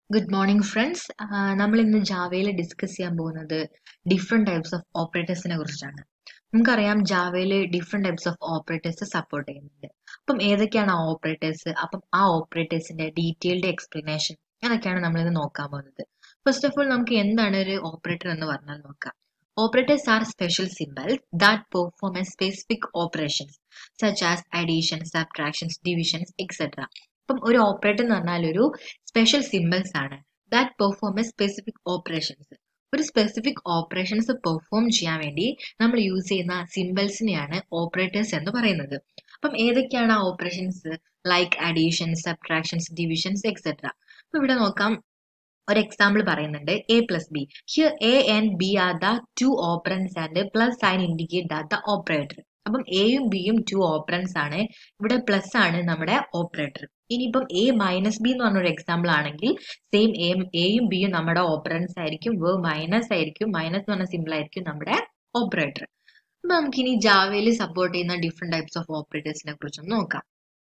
Good morning friends നമ്മൾ ഇന്ന് ജാവയിൽ discuss ചെയ്യാൻ പോകുന്നത് ഡിഫറെന്റ് ടൈപ്സ് ഓഫ് ഓപ്പറേറ്റേഴ്സിനെ കുറിച്ചാണ് നമുക്കറിയാം ജാവയിൽ different types of operators support ചെയ്യുന്നുണ്ട് അപ്പം ഏതൊക്കെയാണ് ആ ഓപ്പറേറ്റേഴ്സ് അപ്പം ആ ഓപ്പറേറ്റേഴ്സിന്റെ ഡീറ്റെയിൽഡ് എക്സ്പ്ലനേഷൻ അതൊക്കെയാണ് നമ്മൾ ഇന്ന് നോക്കാൻ പോകുന്നത് ഫസ്റ്റ് ഓഫ് ഓൾ നമുക്ക് എന്താണ് ഒരു ഓപ്പറേറ്റർ എന്ന് പറഞ്ഞാൽ നോക്കാം operators are special symbols that perform a specific operations such as addition subtractions divisions etcetera അപ്പം ഒരു ഓപ്പറേറ്റർ എന്ന് പറഞ്ഞാൽ ഒരു സ്പെഷ്യൽ സിമ്പിൾസ് ആണ് that perform a specific operations ഒരു സ്പെസിഫിക് ഓപ്പറേഷൻസ് പെർഫോം ചെയ്യാൻ വേണ്ടി നമ്മൾ യൂസ് ചെയ്യുന്ന സിമ്പിൾസിനെയാണ് ഓപ്പറേറ്റേഴ്സ് എന്ന് പറയുന്നത് അപ്പം ഏതൊക്കെയാണ് ആ operations like additions subtractions divisions etcetera അപ്പൊ ഇവിടെ നോക്കാം ഒരു എക്സാമ്പിൾ പറയുന്നുണ്ട് A plus B here A and B are the two operands and plus sign indicate that the operator അപ്പം എയും ബിയും ടു ഓപ്പറൻസ് ആണ് ഇവിടെ പ്ലസ് ആണ് നമ്മുടെ ഓപ്പറേറ്റർ ഇനിയിപ്പം എ മൈനസ് ബി എന്ന് പറഞ്ഞൊരു എക്സാമ്പിൾ ആണെങ്കിൽ സെയിം എയും എയും ബിയും നമ്മുടെ ഓപ്പറൻസ് ആയിരിക്കും വേ മൈനസ് ആയിരിക്കും മൈനസ് എന്ന് പറഞ്ഞ സിമ്പിൾ ആയിരിക്കും നമ്മുടെ ഓപ്പറേറ്റർ അപ്പൊ നമുക്ക് ഇനി ജാവയിൽ സപ്പോർട്ട് ചെയ്യുന്ന ഡിഫറെന്റ് ടൈപ്സ് ഓഫ് ഓപ്പറേറ്റേഴ്സിനെ കുറിച്ചൊന്ന് നോക്കാം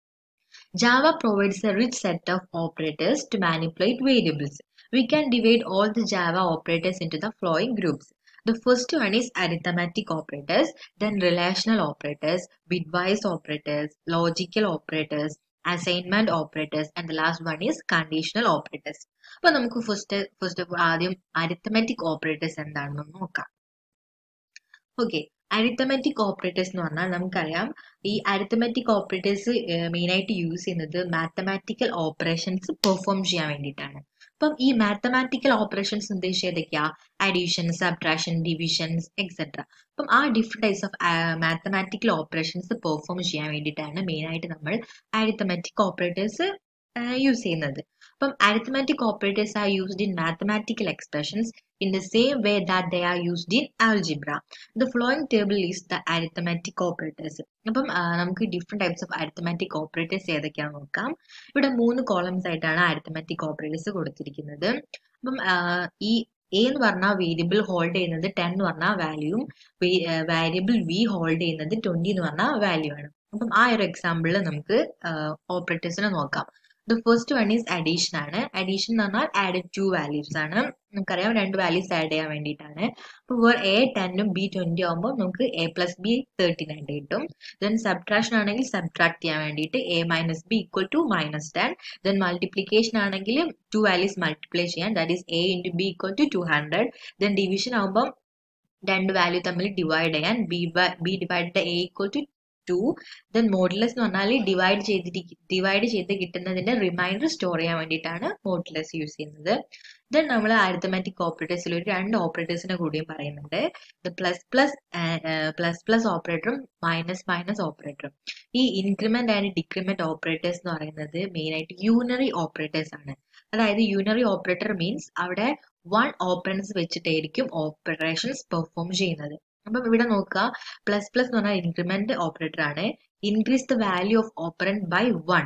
Java provides a rich set of operators to manipulate variables. We can divide all the Java operators into the following groups. The first one is arithmetic operators, then relational operators, bitwise operators, logical operators, assignment operators, and the last one is conditional operators. അപ്പൊ നമുക്ക് first first of ആദ്യം arithmetic operators എന്താണെന്ന് നോക്കാം okay arithmetic operators എന്ന് പറഞ്ഞാൽ നമുക്കറിയാം ഈ arithmetic operators main ആയിട്ട് യൂസ് ചെയ്യുന്നത് മാത്തമാറ്റിക്കൽ ഓപ്പറേഷൻസ് പെർഫോം ചെയ്യാൻ വേണ്ടിയിട്ടാണ് അപ്പം ഈ മാത്തമാറ്റിക്കൽ ഓപ്പറേഷൻസ് ഉദ്ദേശിച്ച് ഏതൊക്കെയാ അഡീഷൻ സബ്ട്രാക്ഷൻ ഡിവിഷൻസ് എക്സെട്ര അപ്പം ആ different types of mathematical operations perform ചെയ്യാൻ വേണ്ടിയിട്ടാണ് മെയിൻ ആയിട്ട് നമ്മൾ അരിത്തമെറ്റിക് ഓപ്പറേറ്റേഴ്സ് യൂസ് ചെയ്യുന്നത് അപ്പം arithmetic operators are used in mathematical expressions in the same way that they are used in algebra. The following table is the arithmetic operators. അപ്പം നമുക്ക് different types of arithmetic operators ഏതൊക്കെയാണെന്ന് നോക്കാം ഇവിടെ മൂന്ന് columns ആയിട്ടാണ് arithmetic operators കൊടുത്തിരിക്കുന്നത് അപ്പം ഈ എ എന്ന് പറഞ്ഞാൽ വേരിയബിൾ ഹോൾഡ് ചെയ്യുന്നത് ടെൻ എന്ന് പറഞ്ഞാൽ വാല്യൂവും വാരിയബിൾ വി ഹോൾഡ് ചെയ്യുന്നത് ട്വന്റി എന്ന് പറഞ്ഞാൽ വാല്യൂ ആണ് അപ്പം ആ ഒരു എക്സാമ്പിളിൽ നമുക്ക് ഓപ്പറേറ്റേഴ്സിനെ നോക്കാം the first one is addition ആണ് അഡീഷൻ എന്ന് പറഞ്ഞാൽ ആഡ് ടു വാല്യൂസ് ആണ് നമുക്കറിയാം രണ്ട് വാല്യൂസ് ആഡ് ചെയ്യാൻ വേണ്ടിയിട്ടാണ് അപ്പോൾ വേർ എ ടെന്നും ബി ട്വന്റി ആകുമ്പോൾ നമുക്ക് A plus B thirty nine കിട്ടും ദെൻ സബ്ട്രാക്ഷൻ ആണെങ്കിൽ സബ്ട്രാക്ട് ചെയ്യാൻ വേണ്ടിയിട്ട് A minus B equal to minus ten then multiplication ആണെങ്കിൽ ടു വാല്യൂസ് മൾട്ടിപ്ലൈ ചെയ്യാൻ that is A into B equal to two hundred then division ആകുമ്പോൾ രണ്ട് value തമ്മിൽ divide ചെയ്യാൻ B B divide A equal to two then modulus എന്ന് പറഞ്ഞാൽ divide ചെയ്തിട്ട് divide ചെയ്ത് കിട്ടുന്നതിന്റെ റിമൈൻഡർ സ്റ്റോർ ചെയ്യാൻ വേണ്ടിയിട്ടാണ് മോഡുലസ് യൂസ് ചെയ്യുന്നത് ദെൻ നമ്മൾ ആരിത്തമാറ്റിക് ഓപ്പറേറ്റേഴ്സിൽ ഒരു രണ്ട് ഓപ്പറേറ്റേഴ്സിനെ കൂടിയും പറയുന്നുണ്ട് പ്ലസ് പ്ലസ് പ്ലസ് പ്ലസ് ഓപ്പറേറ്ററും മൈനസ് മൈനസ് ഓപ്പറേറ്ററും ഈ ഇൻക്രിമെന്റ് ആൻഡ് ഡിക്രിമെന്റ് ഓപ്പറേറ്റേഴ്സ് എന്ന് പറയുന്നത് മെയിൻ ആയിട്ട് യൂണറി ഓപ്പറേറ്റേഴ്സ് ആണ് അതായത് യൂണറി ഓപ്പറേറ്റർ മീൻസ് അവിടെ വൺ ഓപ്പറൻസ് വെച്ചിട്ടായിരിക്കും ഓപ്പറേഷൻസ് പെർഫോം ചെയ്യുന്നത് അപ്പം ഇവിടെ നോക്കുക പ്ലസ് പ്ലസ് എന്ന് പറഞ്ഞാൽ ഇൻക്രിമെന്റ് ഓപ്പറേറ്റർ ആണ് increase the value of operand by one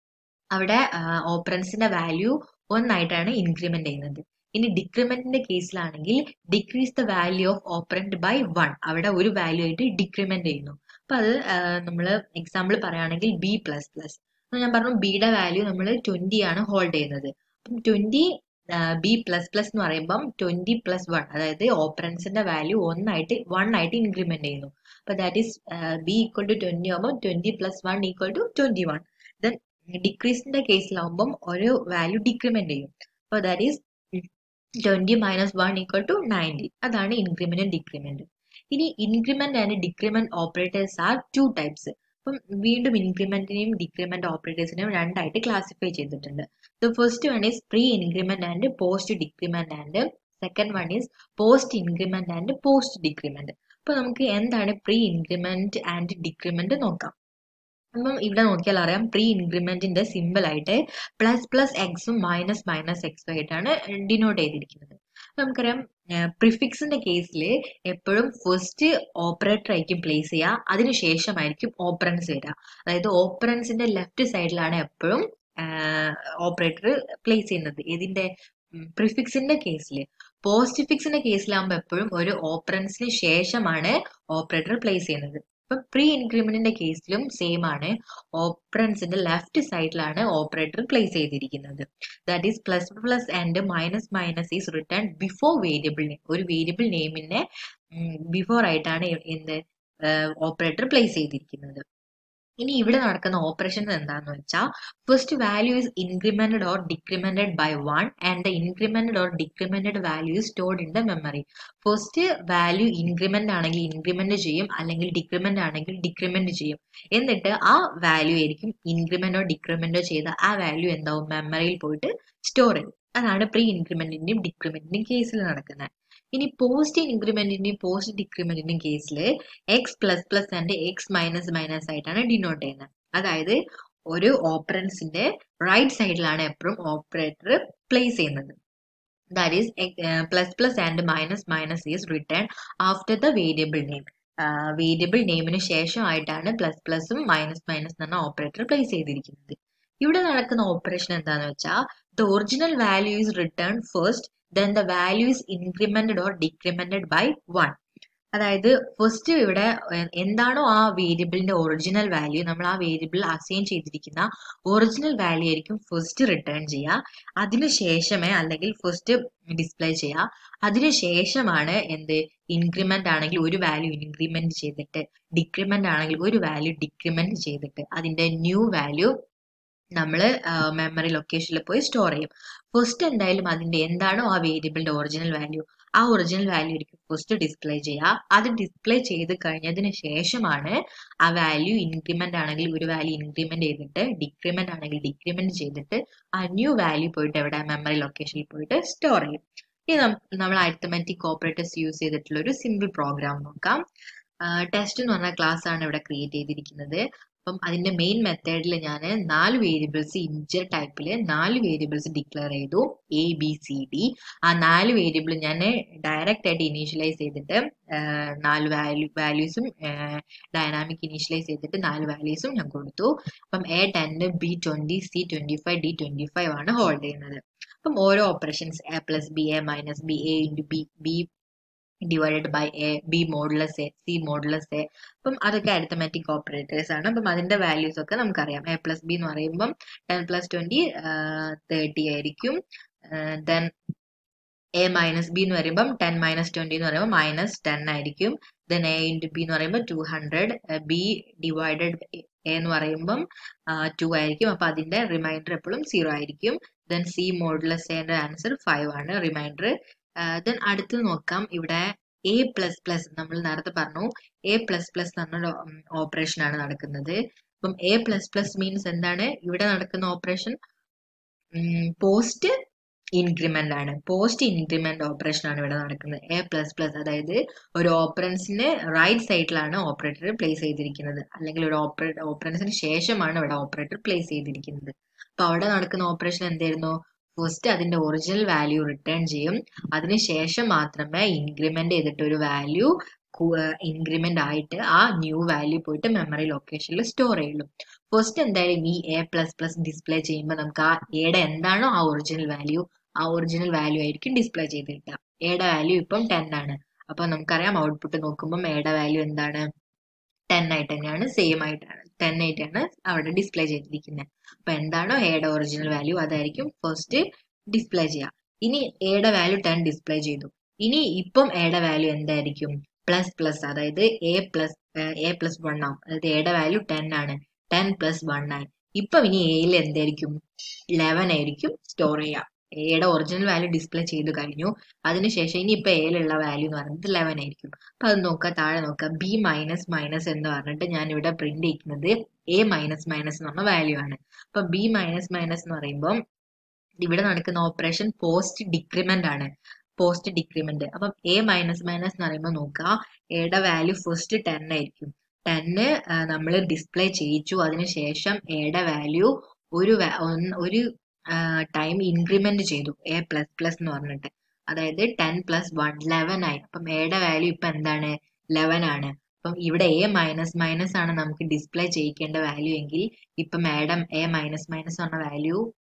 അവിടെ ഓപ്പറൻസിന്റെ വാല്യൂ ഒന്നായിട്ടാണ് ഇൻക്രിമെന്റ് ചെയ്യുന്നത് ഇനി ഡിക്രിമെന്റിന്റെ കേസിലാണെങ്കിൽ decrease the value of operand by one അവിടെ ഒരു വാല്യൂ ആയിട്ട് ഡിക്രിമെന്റ് ചെയ്യുന്നു അപ്പൊ അത് നമ്മൾ എക്സാമ്പിൾ പറയുകയാണെങ്കിൽ ബി പ്ലസ് പ്ലസ് ഞാൻ പറഞ്ഞു ബിയുടെ വാല്യൂ നമ്മൾ ട്വന്റി ആണ് ഹോൾഡ് ചെയ്യുന്നത് അപ്പം ട്വന്റി ബി പ്ലസ് പ്ലസ് എന്ന് പറയുമ്പം ട്വന്റി പ്ലസ് വൺ അതായത് ഓപ്പറൻസിന്റെ വാല്യൂ ഒന്നായിട്ട് വൺ ആയിട്ട് ഇൻക്രിമെന്റ് ചെയ്യുന്നു അപ്പൊ that is B equal to twenty ആകുമ്പോൾ twenty plus one equal to twenty one then ഡിക്രീസിന്റെ കേസിലാവുമ്പം ഒരു വാല്യൂ ഡിക്രിമെന്റ് ചെയ്യും അപ്പൊ that is twenty minus one equal to ninety അതാണ് ഇൻക്രിമെന്റ് ഡിക്രിമെന്റ് ഇനി increment and decrement operators are two types അപ്പം വീണ്ടും ഇൻക്രിമെന്റിനെയും ഡിക്രിമെന്റ് ഓപ്പറേറ്റേഴ്സിനെയും രണ്ടായിട്ട് ക്ലാസിഫൈ ചെയ്തിട്ടുണ്ട് the first one is pre increment and post decrement and second one is post increment and post decrement അപ്പൊ നമുക്ക് എന്താണ് പ്രീ ഇൻക്രിമെന്റ് ആൻഡ് ഡിക്രിമെന്റ് നോക്കാം അപ്പം ഇവിടെ നോക്കിയാൽ അറിയാം പ്രീ ഇൻക്രിമെന്റിന്റെ സിമ്പിൾ ആയിട്ട് പ്ലസ് പ്ലസ് എക്സും മൈനസ് മൈനസ് എക്സും ആയിട്ടാണ് ഡിനോട്ട് ചെയ്തിരിക്കുന്നത് നമുക്കറിയാം പ്രിഫിക്സിന്റെ കേസിൽ എപ്പോഴും ഫസ്റ്റ് ഓപ്പറേറ്റർ ആയിരിക്കും പ്ലേസ് ചെയ്യുക അതിനുശേഷമായിരിക്കും ഓപ്പറൻസ് വരിക അതായത് ഓപ്പറൻസിന്റെ ലെഫ്റ്റ് സൈഡിലാണ് എപ്പോഴും ഓപ്പറേറ്റർ പ്ലേസ് ചെയ്യുന്നത് ഇതിന്റെ പ്രിഫിക്സിന്റെ കേസിൽ പോസ്റ്റ് ഫിക്സിന്റെ കേസിലാകുമ്പോൾ എപ്പോഴും ഒരു ഓപ്പറൻസിന് ശേഷമാണ് ഓപ്പറേറ്റർ പ്ലേസ് ചെയ്യുന്നത് ഇപ്പൊ പ്രീ ഇൻക്രിമെന്റിന്റെ കേസിലും സെയിം ആണ് ഓപ്പറൻസിന്റെ ലെഫ്റ്റ് സൈഡിലാണ് ഓപ്പറേറ്റർ പ്ലേസ് ചെയ്തിരിക്കുന്നത് that is plus plus and minus minus is return before variable name ഒരു വേരിയബിൾ നെയിമിനെ ബിഫോർ ആയിട്ടാണ് എന്ത് ഓപ്പറേറ്റർ പ്ലേസ് ചെയ്തിരിക്കുന്നത് ഇനി ഇവിടെ നടക്കുന്ന ഓപ്പറേഷൻസ് എന്താന്ന് വെച്ചാൽ first value is incremented or decremented by one and the incremented or decremented value is stored in the memory first value increment ആണെങ്കിൽ ഇൻക്രിമെന്റ് ചെയ്യും അല്ലെങ്കിൽ ഡിക്രിമെന്റ് ആണെങ്കിൽ ഡിക്രിമെന്റ് ചെയ്യും എന്നിട്ട് ആ വാല്യൂ ആയിരിക്കും ഇൻക്രിമെന്റോ ഡിക്രിമെന്റോ ചെയ്ത ആ വാല്യൂ എന്താവും മെമ്മറിയിൽ പോയിട്ട് സ്റ്റോർ ചെയ്യും അതാണ് പ്രീ ഇൻക്രിമെന്റിന്റെയും ഡിക്രിമെന്റിന്റെയും കേസിൽ നടക്കുന്നത് ഇനി പോസ്റ്റ് ഇൻക്രിമെന്റിന്റെയും പോസ്റ്റ് ഡിക്രിമെന്റിന്റെയും കേസിൽ X plus plus and X minus minus ആയിട്ടാണ് ഡിനോട്ട് ചെയ്യുന്നത് അതായത് ഒരു ഓപ്പറൻസിന്റെ റൈറ്റ് സൈഡിലാണ് എപ്പോഴും ഓപ്പറേറ്റർ പ്ലേസ് ചെയ്യുന്നത് that is plus plus and minus minus is return after the variable name variable നെയിമിന് ശേഷമായിട്ടാണ് പ്ലസ് പ്ലസും മൈനസ് മൈനസ് എന്ന ഓപ്പറേറ്റർ പ്ലേസ് ചെയ്തിരിക്കുന്നത് ഇവിടെ നടക്കുന്ന ഓപ്പറേഷൻ എന്താന്ന് വെച്ചാൽ the original value is return first then the value is incremented or decremented by one അതായത് ഫസ്റ്റ് ഇവിടെ എന്താണോ ആ വേരിയബിളിന്റെ ഒറിജിനൽ വാല്യൂ നമ്മൾ ആ വേരിയബിൾ അസൈൻ ചെയ്തിരിക്കുന്ന ഒറിജിനൽ വാല്യൂ ആയിരിക്കും ഫസ്റ്റ് റിട്ടേൺ ചെയ്യുക അതിനുശേഷമേ അല്ലെങ്കിൽ ഫസ്റ്റ് ഡിസ്പ്ലേ ചെയ്യുക അതിനുശേഷമാണ് എന്ത് ഇൻക്രിമെന്റ് ആണെങ്കിൽ ഒരു വാല്യൂ ഇൻക്രിമെന്റ് ചെയ്തിട്ട് ഡിക്രിമെന്റ് ആണെങ്കിൽ ഒരു വാല്യൂ ഡിക്രിമെന്റ് ചെയ്തിട്ട് അതിന്റെ ന്യൂ വാല്യൂ നമ്മൾ മെമ്മറി ലൊക്കേഷനിൽ പോയി സ്റ്റോർ ചെയ്യും ഫസ്റ്റ് എന്തായാലും അതിന്റെ എന്താണോ ആ വേരിയബിളിന്റെ ഒറിജിനൽ വാല്യൂ ആ ഒറിജിനൽ വാല്യൂ ആയിരിക്കും ഫസ്റ്റ് ഡിസ്പ്ലേ ചെയ്യുക അത് ഡിസ്പ്ലേ ചെയ്ത് കഴിഞ്ഞതിന് ശേഷമാണ് ആ വാല്യൂ ഇൻക്രിമെന്റ് ആണെങ്കിൽ ഒരു വാല്യൂ ഇൻക്രിമെന്റ് ചെയ്തിട്ട് ഡിക്രിമെന്റ് ആണെങ്കിൽ ഡിക്രിമെന്റ് ചെയ്തിട്ട് ആ ന്യൂ വാല്യൂ പോയിട്ട് എവിടെ മെമ്മറി ലൊക്കേഷനിൽ പോയിട്ട് സ്റ്റോർ ചെയ്യും ഇനി നമ്മൾ അരിത്തമെറ്റിക് ഓപ്പറേറ്റേഴ്സ് യൂസ് ചെയ്തിട്ടുള്ള ഒരു സിമ്പിൾ പ്രോഗ്രാം നോക്കാം ടെസ്റ്റ് എന്ന് പറഞ്ഞ ക്ലാസ് ആണ് ഇവിടെ ക്രിയേറ്റ് ചെയ്തിരിക്കുന്നത് അപ്പം അതിന്റെ മെയിൻ മെത്തേഡിൽ ഞാൻ നാല് വേരിയബിൾസ് ഇൻജർ ടൈപ്പിൽ നാല് വേരിയബിൾസ് ഡിക്ലെയർ ചെയ്തു എ ബി സി ഡി ആ നാല് വേരിയബിൾ ഞാൻ ഡയറക്റ്റ് ആയിട്ട് ഇനീഷ്യലൈസ് ചെയ്തിട്ട് നാല് വാല്യൂ വാല്യൂസും ഡൈനാമിക് ഇനീഷ്യലൈസ് ചെയ്തിട്ട് നാല് വാല്യൂസും ഞാൻ കൊടുത്തു അപ്പം എ ടെന്ന് B twenty C twenty five D twenty five ആണ് ഹോൾഡ് ചെയ്യുന്നത് അപ്പം ഓരോ operations A plus B A minus B A into B B divided by A B modulus A C modulus A അപ്പം അതൊക്കെ അരിത്തമാറ്റിക് ഓപ്പറേറ്റേഴ്സ് ആണ് അപ്പം അതിന്റെ values ഒക്കെ നമുക്കറിയാം എ പ്ലസ് ബി എന്ന് പറയുമ്പം ടെൻ പ്ലസ് ട്വന്റി തേർട്ടി ആയിരിക്കും ദെൻ എ മൈനസ് ബി എന്ന് പറയുമ്പം ടെൻ മൈനസ് ട്വന്റി എന്ന് പറയുമ്പോൾ മൈനസ് ടെൻ ആയിരിക്കും ദെൻ എ ഇൻറ്റു ബി എന്ന് പറയുമ്പോൾ two hundred B divided A എന്ന് പറയുമ്പം ടു ആയിരിക്കും അപ്പൊ അതിന്റെ റിമൈൻഡർ എപ്പോഴും സീറോ ആയിരിക്കും ദെൻ സി മോഡുലസ് എന്റെ ആൻസർ ഫൈവ് ആണ് റിമൈൻഡർ ദെൻ അടുത്ത് നോക്കാം ഇവിടെ എ പ്ലസ് പ്ലസ് നമ്മൾ നേരത്തെ പറഞ്ഞു എ പ്ലസ് പ്ലസ് എന്നൊരു ഓപ്പറേഷൻ ആണ് നടക്കുന്നത് അപ്പം എ പ്ലസ് പ്ലസ് മീൻസ് എന്താണ് ഇവിടെ നടക്കുന്ന ഓപ്പറേഷൻ പോസ്റ്റ് ഇൻക്രിമെന്റ് ആണ് പോസ്റ്റ് ഇൻക്രിമെന്റ് ഓപ്പറേഷൻ ആണ് ഇവിടെ നടക്കുന്നത് എ പ്ലസ് പ്ലസ് അതായത് ഒരു ഓപ്പറൻസിന് റൈറ്റ് സൈഡിലാണ് ഓപ്പറേറ്റർ പ്ലേസ് ചെയ്തിരിക്കുന്നത് അല്ലെങ്കിൽ ഒരു ഓപ്പറേറ്റർ ഓപ്പറൻസിന് ശേഷമാണ് ഇവിടെ ഓപ്പറേറ്റർ പ്ലേസ് ചെയ്തിരിക്കുന്നത് അപ്പൊ അവിടെ നടക്കുന്ന ഓപ്പറേഷൻ എന്തായിരുന്നു ഫസ്റ്റ് അതിന്റെ ഒറിജിനൽ വാല്യൂ റിട്ടേൺ ചെയ്യും അതിനുശേഷം മാത്രമേ ഇൻക്രിമെന്റ് ചെയ്തിട്ട് ഒരു വാല്യൂ ഇൻക്രിമെന്റ് ആയിട്ട് ആ ന്യൂ വാല്യൂ പോയിട്ട് മെമ്മറി ലൊക്കേഷനിൽ സ്റ്റോർ ചെയ്യുള്ളൂ ഫസ്റ്റ് എന്തായാലും ഈ എ പ്ലസ് പ്ലസ് ഡിസ്പ്ലേ ചെയ്യുമ്പോൾ നമുക്ക് ആ എയുടെ എന്താണോ ആ ഒറിജിനൽ വാല്യൂ ആ ഒറിജിനൽ വാല്യൂ ആയിരിക്കും ഡിസ്പ്ലേ ചെയ്ത് കിട്ടുക എയുടെ വാല്യൂ ഇപ്പം ടെൻ ആണ് അപ്പൊ നമുക്കറിയാം ഔട്ട്പുട്ട് നോക്കുമ്പോൾ എയുടെ വാല്യൂ എന്താണ് ടെൻ ആയിട്ട് തന്നെയാണ് സെയിം ആയിട്ടാണ് ടെൻ ആയിട്ടാണ് അവിടെ ഡിസ്പ്ലേ ചെയ്തിരിക്കുന്നത് അപ്പൊ എന്താണോ എയുടെ ഒറിജിനൽ വാല്യൂ അതായിരിക്കും ഫസ്റ്റ് ഡിസ്പ്ലേ ചെയ്യുക ഇനി എയുടെ വാല്യൂ ടെൻ ഡിസ്പ്ലേ ചെയ്തു ഇനി ഇപ്പം എയുടെ വാല്യൂ എന്തായിരിക്കും പ്ലസ് പ്ലസ് അതായത് A plus A plus one ആവും അതായത് എയുടെ വാല്യൂ ടെൻ ആണ് ടെൻ പ്ലസ് വൺ ആണ് ഇപ്പം ഇനി എയിൽ എന്തായിരിക്കും ലെവൻ ആയിരിക്കും സ്റ്റോർ ചെയ്യുക എയുടെ ഒറിജിനൽ വാല്യൂ ഡിസ്പ്ലേ ചെയ്ത് കഴിഞ്ഞു അതിനുശേഷം ഇനി ഇപ്പൊ എയിലുള്ള വാല്യൂ എന്ന് പറയുന്നത് ലെവൻ ആയിരിക്കും അപ്പൊ അത് നോക്കുക താഴെ നോക്കുക ബി മൈനസ് മൈനസ് എന്ന് പറഞ്ഞിട്ട് ഞാൻ ഇവിടെ പ്രിന്റ് ചെയ്യുന്നത് എ മൈനസ് മൈനസ് എന്ന് പറഞ്ഞ വാല്യൂ ആണ് അപ്പൊ ബി മൈനസ് മൈനസ് എന്ന് പറയുമ്പോൾ ഇവിടെ നടക്കുന്ന ഓപ്പറേഷൻ പോസ്റ്റ് ഡിക്രിമെന്റ് ആണ് പോസ്റ്റ് ഡിക്രിമെന്റ് അപ്പം എ മൈനസ് മൈനസ് എന്ന് പറയുമ്പോൾ നോക്കുക എയുടെ വാല്യൂ ഫസ്റ്റ് ടെൻ ആയിരിക്കും ടെന്ന് നമ്മൾ ഡിസ്പ്ലേ ചെയ്യിച്ചു അതിനുശേഷം എയുടെ വാല്യൂ ഒരു ഒരു ടൈം ഇൻക്രിമെന്റ് ചെയ്തു എ പ്ലസ് പ്ലസ് എന്ന് പറഞ്ഞിട്ട് അതായത് ടെൻ പ്ലസ് വൺ ലെവൻ ആയി അപ്പം എയുടെ വാല്യൂ ഇപ്പൊ എന്താണ് ലെവൻ ആണ് അപ്പം ഇവിടെ എ മൈനസ് മൈനസ് ആണ് നമുക്ക് ഡിസ്പ്ലേ ചെയ്യിക്കേണ്ട വാല്യൂ എങ്കിൽ ഇപ്പം മാഡം എ മൈനസ് മൈനസ് പറഞ്ഞ വാല്യൂ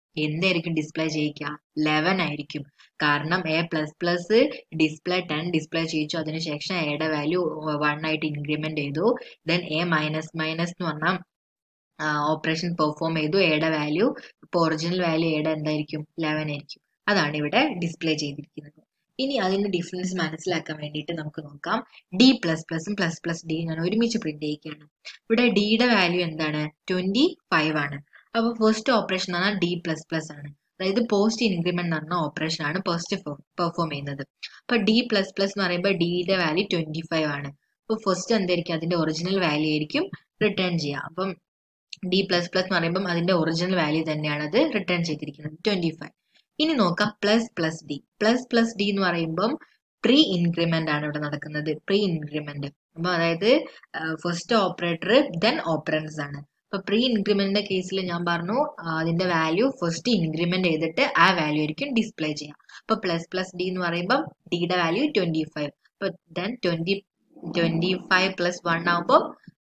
എന്തായിരിക്കും ഡിസ്പ്ലേ ചെയ്യിക്കുക ലെവൻ ആയിരിക്കും കാരണം A plus plus display ten display ചെയ്യിച്ചു അതിനുശേഷം എയുടെ വാല്യൂ വൺ ആയിട്ട് ഇൻക്രിമെന്റ് ചെയ്തു ദെൻ എ മൈനസ് മൈനസ് എന്ന് പറഞ്ഞാൽ ഓപ്പറേഷൻ പെർഫോം ചെയ്തു എയുടെ വാല്യൂ ഇപ്പോൾ ഒറിജിനൽ വാല്യൂ എയുടെ എന്തായിരിക്കും ലെവൻ ആയിരിക്കും അതാണ് ഇവിടെ ഡിസ്പ്ലേ ചെയ്തിരിക്കുന്നത് ഇനി അതിന്റെ ഡിഫറൻസ് മനസ്സിലാക്കാൻ വേണ്ടിയിട്ട് നമുക്ക് നോക്കാം ഡി പ്ലസ് പ്ലസും പ്ലസ് പ്ലസ് ഡി ഞാൻ ഒരുമിച്ച് പ്രിന്റ് ചെയ്യിക്കുകയാണ് ഇവിടെ ഡിയുടെ വാല്യൂ എന്താണ് ട്വന്റി ഫൈവ് ആണ് അപ്പൊ ഫസ്റ്റ് ഓപ്പറേഷൻ എന്ന് പറഞ്ഞാൽ ഡി പ്ലസ് പ്ലസ് ആണ് അതായത് പോസ്റ്റ് ഇൻക്രിമെന്റ് എന്ന് പറഞ്ഞ ഓപ്പറേഷൻ ആണ് ഫസ്റ്റ് പെർഫോം ചെയ്യുന്നത് അപ്പൊ ഡി പ്ലസ് പ്ലസ് എന്ന് പറയുമ്പോൾ ഡിയുടെ വാല്യൂ ട്വന്റി ഫൈവ് ആണ് അപ്പൊ ഫസ്റ്റ് എന്തായിരിക്കും അതിന്റെ ഒറിജിനൽ വാല്യൂ ആയിരിക്കും റിട്ടേൺ ചെയ്യുക അപ്പം ഡി പ്ലസ് പ്ലസ് എന്ന് പറയുമ്പോൾ അതിന്റെ ഒറിജിനൽ വാല്യൂ തന്നെയാണ് അത് റിട്ടേൺ ചെയ്തിരിക്കുന്നത് ട്വന്റി ഫൈവ് ഇനി നോക്കാം plus plus D plus plus D എന്ന് പറയുമ്പം പ്രീ ഇൻക്രിമെന്റ് ആണ് ഇവിടെ നടക്കുന്നത് പ്രീ ഇൻക്രിമെന്റ് അപ്പൊ അതായത് ഫസ്റ്റ് ഓപ്പറേറ്റർ ദെൻ ഓപ്പറൻസ് ആണ് അപ്പൊ പ്രീ ഇൻക്രിമെന്റിന്റെ കേസിൽ ഞാൻ പറഞ്ഞു അതിന്റെ വാല്യൂ ഫസ്റ്റ് ഇൻക്രിമെന്റ് ചെയ്തിട്ട് ആ വാല്യൂ ആയിരിക്കും ഡിസ്പ്ലേ ചെയ്യാം അപ്പൊ പ്ലസ് പ്ലസ് ഡി എന്ന് പറയുമ്പോൾ ഡിയുടെ വാല്യൂ ട്വന്റി ഫൈവ് അപ്പൊ then twenty twenty five plus one ആകുമ്പോൾ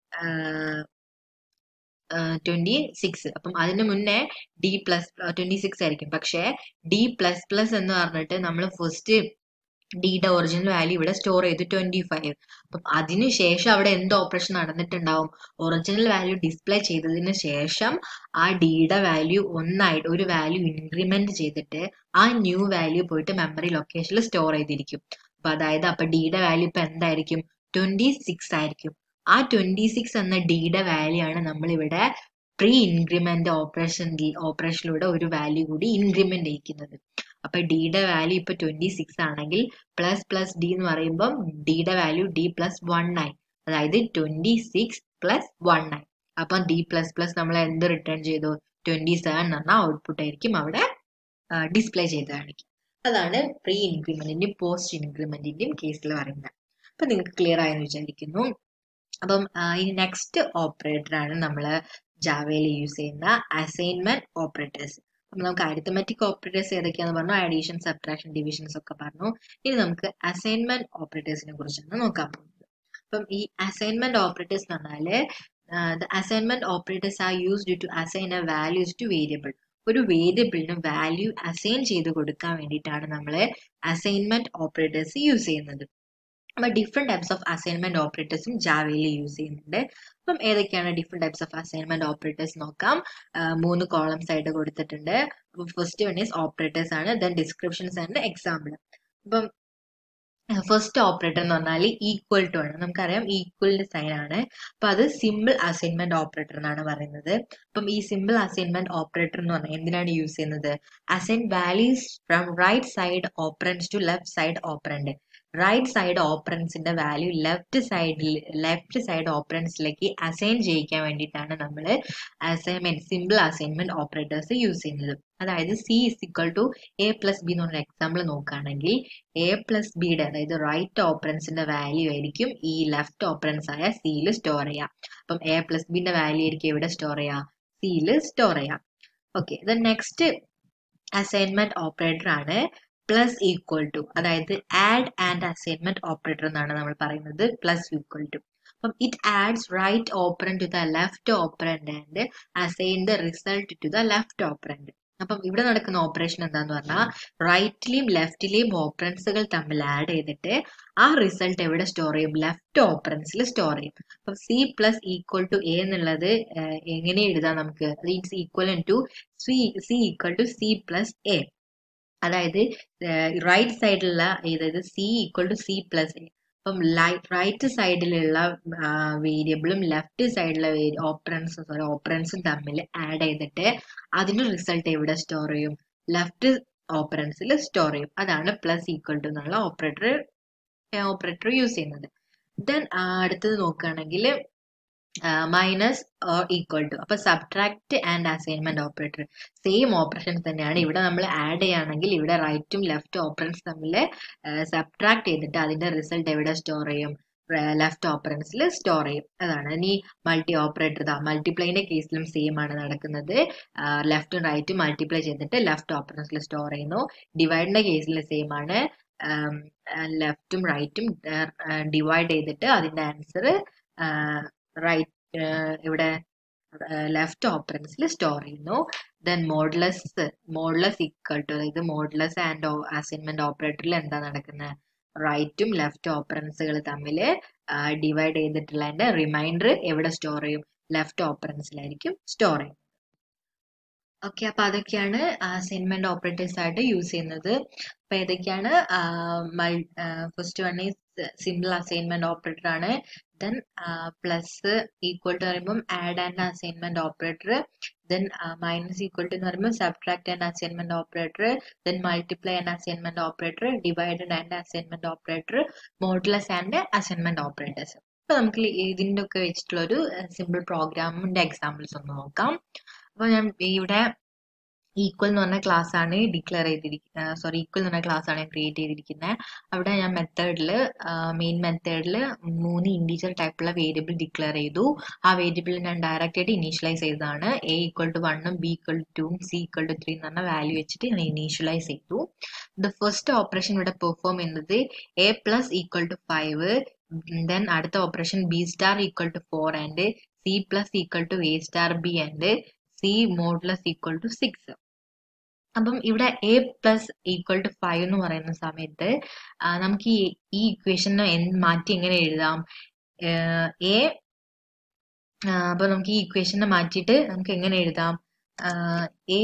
ട്വന്റി സിക്സ് അപ്പം അതിന് മുന്നേ ഡി പ്ലസ് ട്വന്റി സിക്സ് ആയിരിക്കും പക്ഷേ ഡി പ്ലസ് പ്ലസ് എന്ന് പറഞ്ഞിട്ട് നമ്മൾ ഫസ്റ്റ് ഡിയുടെ ഒറിജിനൽ വാല്യൂ ഇവിടെ സ്റ്റോർ ചെയ്തു ട്വന്റി ഫൈവ് അപ്പം അതിനുശേഷം അവിടെ എന്ത് ഓപ്പറേഷൻ നടന്നിട്ടുണ്ടാവും ഒറിജിനൽ വാല്യൂ ഡിസ്പ്ലേ ചെയ്തതിന് ശേഷം ആ ഡിയുടെ വാല്യൂ ഒന്നായിട്ട് ഒരു വാല്യൂ ഇൻക്രിമെന്റ് ചെയ്തിട്ട് ആ ന്യൂ വാല്യൂ പോയിട്ട് മെമ്മറി ലൊക്കേഷനിൽ സ്റ്റോർ ചെയ്തിരിക്കും അപ്പൊ അതായത് അപ്പൊ ഡിയുടെ വാല്യൂ ഇപ്പൊ എന്തായിരിക്കും ട്വന്റി സിക്സ് ആയിരിക്കും ആ ട്വന്റി സിക്സ് എന്ന ഡിയുടെ വാല്യൂ ആണ് നമ്മൾ ഇവിടെ പ്രീ ഇൻക്രിമെന്റ് ഓപ്പറേഷൻ ഓപ്പറേഷനിലൂടെ ഒരു വാല്യൂ കൂടി ഇൻക്രിമെന്റ് ചെയ്യിക്കുന്നത് അപ്പൊ ഡിയുടെ വാല്യൂ ഇപ്പൊ ട്വന്റി സിക്സ് ആണെങ്കിൽ പ്ലസ് പ്ലസ് ഡി എന്ന് പറയുമ്പോൾ ഡിയുടെ വാല്യൂ ഡി പ്ലസ് വൺ ആയി അതായത് ട്വന്റി സിക്സ് പ്ലസ് വൺ ആയി അപ്പം ഡി പ്ലസ് പ്ലസ് നമ്മൾ എന്ത് റിട്ടേൺ ചെയ്തു ട്വന്റി സെവൻ എന്ന് പറഞ്ഞ ഔട്ട്പുട്ട് ആയിരിക്കും അവിടെ ഡിസ്പ്ലേ ചെയ്ത് കാണിക്കുക അതാണ് പ്രീ ഇൻക്രിമെന്റിന്റെയും പോസ്റ്റ് ഇൻക്രിമെന്റിന്റെയും കേസിൽ പറയുന്നത് അപ്പൊ നിങ്ങൾക്ക് ക്ലിയർ ആയെന്ന് വിചാരിക്കുന്നു അപ്പം ഇനി നെക്സ്റ്റ് ഓപ്പറേറ്റർ ആണ് നമ്മൾ ജാവയിൽ യൂസ് ചെയ്യുന്ന അസൈൻമെന്റ് ഓപ്പറേറ്റേഴ്സ് അപ്പം നമുക്ക് അരിത്തമെറ്റിക് ഓപ്പറേറ്റേഴ്സ് ഏതൊക്കെയാന്ന് പറഞ്ഞു അഡീഷൻ സബ്ട്രാക്ഷൻ ഡിവിഷൻസ് ഒക്കെ പറഞ്ഞു ഇനി നമുക്ക് അസൈൻമെന്റ് ഓപ്പറേറ്റേഴ്സിനെ കുറിച്ചാണ് നോക്കാൻ പോകുന്നത് അപ്പം ഈ അസൈൻമെന്റ് ഓപ്പറേറ്റേഴ്സ് എന്ന് പറഞ്ഞാല് the assignment operators are used to assign a values to variable ഒരു വേരിയബിളിന് വാല്യൂ അസൈൻ ചെയ്ത് കൊടുക്കാൻ വേണ്ടിയിട്ടാണ് നമ്മൾ അസൈൻമെന്റ് ഓപ്പറേറ്റേഴ്സ് യൂസ് ചെയ്യുന്നത് അപ്പൊ ഡിഫറെന്റ് ടൈപ്സ് ഓഫ് അസൈൻമെന്റ് ഓപ്പറേറ്റേഴ്സും ജാവയിൽ യൂസ് ചെയ്യുന്നുണ്ട് അപ്പം ഏതൊക്കെയാണ് different types of assignment operators നോക്കാം മൂന്ന് കോളംസ് ആയിട്ട് കൊടുത്തിട്ടുണ്ട് ഫസ്റ്റ് വൺ ഈസ് ഓപ്പറേറ്റേഴ്സ് ആണ് ദെൻ ഡിസ്ക്രിപ്ഷൻസ് ആൻഡ് എക്സാമ്പിൾ അപ്പം ഫസ്റ്റ് ഓപ്പറേറ്റർ എന്ന് പറഞ്ഞാൽ ഈക്വൽ ടു ആണ് നമുക്കറിയാം ഈക്വലിന്റെ സൈൻ ആണ് അപ്പൊ അത് സിമ്പിൾ അസൈൻമെന്റ് ഓപ്പറേറ്റർ എന്നാണ് പറയുന്നത് അപ്പം ഈ സിമ്പിൾ അസൈൻമെന്റ് ഓപ്പറേറ്റർ എന്ന് പറഞ്ഞാൽ എന്തിനാണ് യൂസ് ചെയ്യുന്നത് assign values from right side operands to left side operant right side ഓപ്പറൻസിന്റെ value left സൈഡിൽ ലെഫ്റ്റ് സൈഡ് ഓപ്പറൻസിലേക്ക് അസൈൻ ചെയ്യിക്കാൻ വേണ്ടിയിട്ടാണ് നമ്മൾ assignment simple assignment operators use ചെയ്യുന്നത് അതായത് C is equal to A plus B എന്ന് പറഞ്ഞ എക്സാമ്പിൾ നോക്കുകയാണെങ്കിൽ എ പ്ലസ് ബിയുടെ അതായത് റൈറ്റ് ഓപ്പറൻസിന്റെ വാല്യൂ ആയിരിക്കും ഈ ലെഫ്റ്റ് ഓപ്പറൻസ് ആയ സിയിൽ സ്റ്റോർ ചെയ്യാം അപ്പം എ പ്ലസ് ബിന്റെ വാല്യൂ ആയിരിക്കും എവിടെ സ്റ്റോർ ചെയ്യാം സിയിൽ സ്റ്റോർ ചെയ്യാം okay the next assignment operator ആണ് പ്ലസ് ഈക്വൽ ടു അതായത് ആഡ് ആൻഡ് അസൈൻമെന്റ് ഓപ്പറേറ്റർ എന്നാണ് നമ്മൾ പറയുന്നത് പ്ലസ് ഈക്വൽ ടു അപ്പം it adds right operand to the left operand and assign the result to the left operand അപ്പം ഇവിടെ നടക്കുന്ന operation എന്താന്ന് പറഞ്ഞാൽ റൈറ്റിലെയും ലെഫ്റ്റിലെയും ഓപ്പറൻസുകൾ തമ്മിൽ ആഡ് ചെയ്തിട്ട് ആ റിസൾട്ട് എവിടെ സ്റ്റോർ ചെയ്യും ലെഫ്റ്റ് ഓപ്പറൻസിൽ സ്റ്റോർ ചെയ്യും അപ്പം C plus equal to A എന്നുള്ളത് എങ്ങനെ എഴുതാം നമുക്ക് it's equal to C C equal to C plus A അതായത് റൈറ്റ് സൈഡിലുള്ള അതായത് C equal to C plus A അപ്പം റൈറ്റ് സൈഡിലുള്ള വേരിയബിളും ലെഫ്റ്റ് സൈഡിലെ ഓപ്പറൻസും സോറി ഓപ്പറൻസും തമ്മിൽ ആഡ് ചെയ്തിട്ട് അതിന്റെ റിസൾട്ട് എവിടെ സ്റ്റോർ ചെയ്യും ലെഫ്റ്റ് ഓപ്പറൻസിൽ സ്റ്റോർ ചെയ്യും അതാണ് പ്ലസ് ഈക്വൽ ടു എന്നുള്ള ഓപ്പറേറ്റർ ഓപ്പറേറ്റർ യൂസ് ചെയ്യുന്നത് ദെൻ അടുത്തത് നോക്കുകയാണെങ്കിൽ മൈനസ് ഓർ ഈക്വൽ ടു അപ്പൊ subtract and assignment operator same operation തന്നെയാണ് ഇവിടെ നമ്മൾ ആഡ് ചെയ്യുകയാണെങ്കിൽ ഇവിടെ റൈറ്റും ലെഫ്റ്റ് ഓപ്പറൻസ് തമ്മിൽ സബ്ട്രാക്ട് ചെയ്തിട്ട് അതിന്റെ റിസൾട്ട് എവിടെ സ്റ്റോർ ചെയ്യും ലെഫ്റ്റ് ഓപ്പറൻസിൽ സ്റ്റോർ ചെയ്യും അതാണ് ഇനി മൾട്ടി ഓപ്പറേറ്റർ ഇതാ മൾട്ടിപ്ലൈന്റെ കേസിലും സെയിം ആണ് നടക്കുന്നത് ലെഫ്റ്റും റൈറ്റും മൾട്ടിപ്ലൈ ചെയ്തിട്ട് ലെഫ്റ്റ് ഓപ്പറൻസിൽ സ്റ്റോർ ചെയ്യുന്നു ഡിവൈഡിന്റെ കേസിൽ സെയിം ആണ് ലെഫ്റ്റും റൈറ്റും ഡിവൈഡ് ചെയ്തിട്ട് അതിന്റെ ആൻസർ റൈറ്റ് ഇവിടെ ലെഫ്റ്റ് ഓപ്പറൻസിൽ സ്റ്റോർ ചെയ്യുന്നു then modulus modulus equal to അതായത് മോഡ്ലെസ് ആൻഡ് അസൈൻമെന്റ് ഓപ്പറേറ്ററിൽ എന്താ നടക്കുന്നത് റൈറ്റും ലെഫ്റ്റ് ഓപ്പറൻസുകൾ തമ്മിൽ ഡിവൈഡ് ചെയ്തിട്ടുള്ളതിന്റെ റിമൈൻഡർ എവിടെ സ്റ്റോർ ചെയ്യും ലെഫ്റ്റ് ഓപ്പറൻസിലായിരിക്കും സ്റ്റോർ ചെയ്യുന്നത് ഓക്കെ അപ്പൊ അതൊക്കെയാണ് അസൈൻമെന്റ് ഓപ്പറേറ്റേഴ്സ് ആയിട്ട് യൂസ് ചെയ്യുന്നത് അപ്പൊ ഏതൊക്കെയാണ് first one is simple assignment operator ആണ് ദെൻ പ്ലസ് ഈക്വൽ ടു പറയുമ്പോൾ add and assignment operator then minus equal to എന്ന് പറയുമ്പോൾ subtract and assignment operator then multiply and assignment operator divided and assignment operator modulus and assignment operators അപ്പൊ നമുക്ക് ഇതിന്റെ ഒക്കെ വെച്ചിട്ടുള്ള ഒരു സിമ്പിൾ പ്രോഗ്രാമിന്റെ എക്സാമ്പിൾസ് ഒന്ന് നോക്കാം അപ്പൊ ഞാൻ ഇവിടെ ഈക്വൽ എന്ന് പറഞ്ഞ ക്ലാസ് ആണ് ഡിക്ലെയർ ചെയ്തിരിക്കുന്നത് സോറി ഈക്വൽ എന്ന് പറഞ്ഞ ക്ലാസ് ആണ് ഞാൻ ക്രിയേറ്റ് ചെയ്തിരിക്കുന്നത് അവിടെ ഞാൻ മെത്തേഡിൽ മെയിൻ മെത്തേഡിൽ മൂന്ന് ഇൻഡിജർ ടൈപ്പുള്ള വേരിയബിൾ ഡിക്ലെയർ ചെയ്തു ആ വേരിയബിൾ ഞാൻ ഡയറക്റ്റ് ആയിട്ട് ഇനീഷ്യലൈസ് ചെയ്തതാണ് എ ഈക്വൽ ടു വണ്ണും ബി ഈക്വൽ ടു ടൂവും സി ഈക്വൽ ടു ത്രീ എന്ന് പറഞ്ഞ വാല്യൂ വെച്ചിട്ട് ഞാൻ ഇനീഷ്യലൈസ് ചെയ്തു ദ ഫസ്റ്റ് ഓപ്പറേഷൻ ഇവിടെ പെർഫോം ചെയ്യുന്നത് A plus equal to five then അടുത്ത operation B star equal to four and C plus equal to A star B and C modulus equal to six അപ്പം ഇവിടെ A plus equal to five എന്ന് പറയുന്ന സമയത്ത് നമുക്ക് ഈ ഈ ഇക്വേഷനെ മാറ്റി എങ്ങനെ എഴുതാം എ അപ്പൊ നമുക്ക് ഈ ഇക്വേഷനെ മാറ്റിയിട്ട് നമുക്ക് എങ്ങനെ എഴുതാം A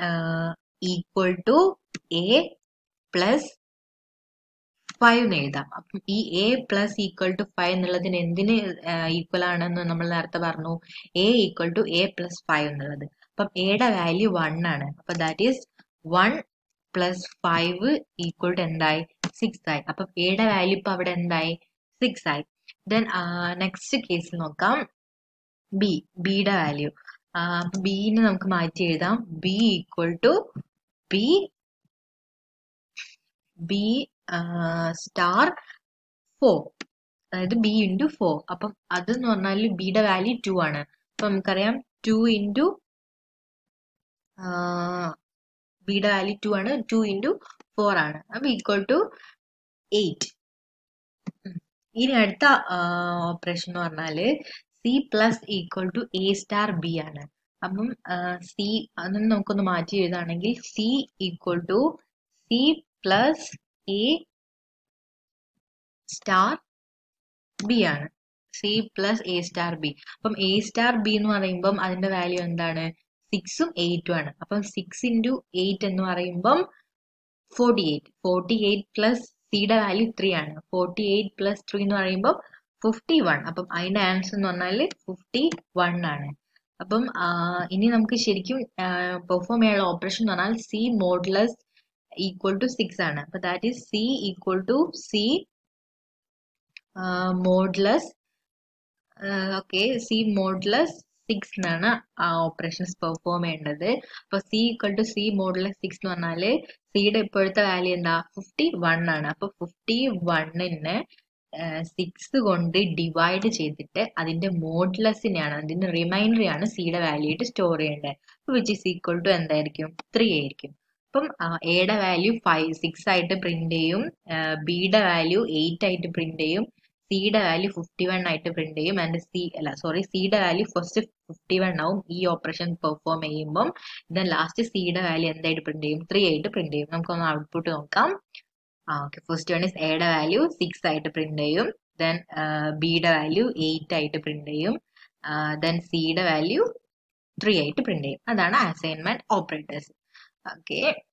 equal to A plus five എന്ന് എഴുതാം അപ്പം ഈ A plus equal to five എന്നുള്ളതിന് എന്തിന് ഈക്വൽ ആണെന്ന് നമ്മൾ നേരത്തെ പറഞ്ഞു A equal to A plus five എന്നുള്ളത് അപ്പം എയുടെ വാല്യൂ വൺ ആണ് അപ്പൊ that is one plus five equal to എന്തായി സിക്സ് ആയി അപ്പൊ എയുടെ വാല്യൂ ഇപ്പൊ അവിടെ എന്തായി സിക്സ് ആയി ദെൻ നെക്സ്റ്റ് കേസിൽ നോക്കാം ബി ബിയുടെ വാല്യൂ ബിനെ നമുക്ക് മാറ്റി എഴുതാം B equal to B B star four അതായത് ബി ഇൻറ്റു ഫോർ അപ്പം അതെന്ന് പറഞ്ഞാൽ ബിയുടെ വാല്യൂ ടു ആണ് അപ്പൊ നമുക്കറിയാം ടു ഇൻറ്റു ബിയുടെ വാല്യൂ ടു ആണ് ടു ഇൻറ്റു ഫോർ ആണ് അപ്പൊ ഈക്വൽ ടു എയ്റ്റ് ഇനി അടുത്ത ഓപ്പറേഷൻ എന്ന് പറഞ്ഞാല് C plus equal to A star B ആണ് അപ്പം സി അതൊന്ന് നമുക്കൊന്ന് മാറ്റി എഴുതാണെങ്കിൽ C equal to C plus A star B ആണ് C plus A star B അപ്പം എ സ്റ്റാർ ബി എന്ന് പറയുമ്പം അതിന്റെ വാല്യൂ എന്താണ് സിക്സും എയ്റ്റും ആണ് അപ്പം സിക്സ് ഇൻറ്റു എയ്റ്റ് എന്ന് പറയുമ്പം forty eight forty eight plus സിയുടെ വാല്യൂ ത്രീ ആണ് ഫോർട്ടി എയ്റ്റ് പ്ലസ് ത്രീ എന്ന് പറയുമ്പോൾ ഫിഫ്റ്റി വൺ അപ്പം അതിന്റെ ആൻസർ എന്ന് പറഞ്ഞാൽ ഫിഫ്റ്റി വൺ ആണ് അപ്പം ഇനി നമുക്ക് ശരിക്കും പെർഫോം ചെയ്യാനുള്ള ഓപ്പറേഷൻ എന്ന് പറഞ്ഞാൽ C modulus equal to six ആണ് അപ്പൊ that is C equal to C modulus okay C modulus six എന്നാണ് ആ ഓപ്പറേഷൻസ് പെർഫോം ചെയ്യേണ്ടത് അപ്പൊ C equal to C modulus six എന്ന് പറഞ്ഞാല് സിയുടെ ഇപ്പോഴത്തെ വാല്യൂ എന്താ ഫിഫ്റ്റി വൺ ആണ് അപ്പൊ ഫിഫ്റ്റി വണ്ണിന് സിക്സ് കൊണ്ട് ഡിവൈഡ് ചെയ്തിട്ട് അതിന്റെ മോഡ്ലെസ്സിനെയാണ് അതിന്റെ റിമൈൻഡറിയാണ് സിയുടെ വാല്യൂ ആയിട്ട് സ്റ്റോർ ചെയ്യേണ്ടത് വിച്ച് ഇസ് ഈക്വൽ ടു എന്തായിരിക്കും ത്രീ ആയിരിക്കും അപ്പം എയുടെ വാല്യൂ ഫൈവ് സിക്സ് ആയിട്ട് പ്രിന്റ് ചെയ്യും ബിയുടെ വാല്യൂ എയ്റ്റ് ആയിട്ട് പ്രിന്റ് ചെയ്യും സിയുടെ വാല്യൂ ഫിഫ്റ്റി വൺ ആയിട്ട് പ്രിന്റ് ചെയ്യും ആൻഡ് സി അല്ല സോറി സിയുടെ വാല്യൂ ഫസ്റ്റ് ഫിഫ്റ്റി വൺ ആവും ഈ ഓപ്പറേഷൻ പെർഫോം ചെയ്യുമ്പം ദെൻ ലാസ്റ്റ് സിയുടെ വാല്യൂ എന്തായിട്ട് പ്രിന്റ് ചെയ്യും ത്രീ ആയിട്ട് പ്രിന്റ് ചെയ്യും നമുക്കൊന്ന് ഔട്ട്പുട്ട് നോക്കാം ആ ഓക്കെ ഫസ്റ്റ് വൺ ഇസ് എയുടെ വാല്യൂ സിക്സ് ആയിട്ട് പ്രിന്റ് ചെയ്യും ദെൻ ബിയുടെ വാല്യൂ എയ്റ്റ് ആയിട്ട് പ്രിന്റ് ചെയ്യും ദെൻ സിയുടെ വാല്യൂ ത്രീ ആയിട്ട് പ്രിന്റ് ചെയ്യും അതാണ് അസൈൻമെന്റ് ഓപ്പറേറ്റേഴ്സ് ഓക്കെ